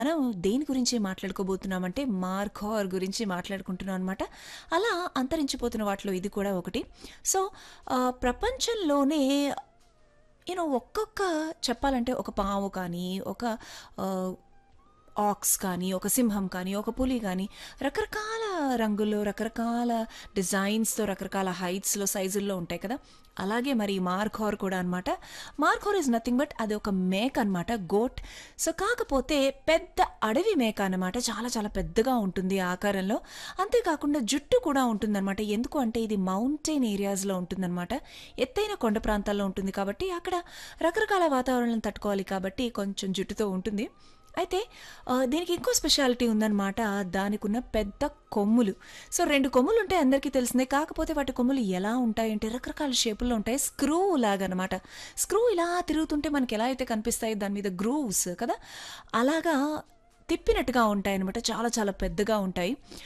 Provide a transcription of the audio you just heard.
మనం దేని గురించి మాట్లాడుకోబోతున్నామంటే మార్ఖోర్ గురించి మాట్లాడుకుంటున్నాం అనమాట అలా అంతరించిపోతున్న వాటిలో ఇది కూడా ఒకటి సో ఆ, ప్రపంచంలోనే యూనో ఒక్కొక్క చెప్పాలంటే ఒక పాము కానీ ఒక ఆ, ఆక్స్ కానీ ఒక సింహం కానీ ఒక పులి కానీ రకరకాల రంగుల్లో రకరకాల డిజైన్స్తో రకరకాల హైట్స్లో సైజుల్లో ఉంటాయి కదా అలాగే మరి మార్ఖోర్ కూడా అనమాట మార్ఖోర్ ఇస్ నథింగ్ బట్ అది ఒక మేక అనమాట గోట్ సో కాకపోతే పెద్ద అడవి మేక అనమాట చాలా చాలా పెద్దగా ఉంటుంది ఆ ఆకారంలో అంతేకాకుండా జుట్టు కూడా ఉంటుందన్నమాట ఎందుకు అంటే ఇది మౌంటైన్ ఏరియాస్లో ఉంటుందన్నమాట ఎత్తైన కొండ ప్రాంతాల్లో ఉంటుంది కాబట్టి అక్కడ రకరకాల వాతావరణం తట్టుకోవాలి కాబట్టి కొంచెం జుట్టుతో ఉంటుంది అయితే ఆ, దీనికి ఇంకో స్పెషాలిటీ ఉందన్నమాట దానికి ఉన్న పెద్ద కొమ్ములు సో రెండు కొమ్ములు ఉంటాయి అందరికీ తెలిసిందే కాకపోతే వాటి కొమ్ములు ఎలా ఉంటాయి అంటే రకరకాల షేపుల్లో ఉంటాయి స్క్రూ లాగా అనమాట స్క్రూ ఇలా తిరుగుతుంటే మనకి ఎలా అయితే కనిపిస్తాయి దాని మీద గ్రూవ్స్ కదా అలాగా తిప్పినట్టుగా ఉంటాయి అనమాట చాలా చాలా పెద్దగా ఉంటాయి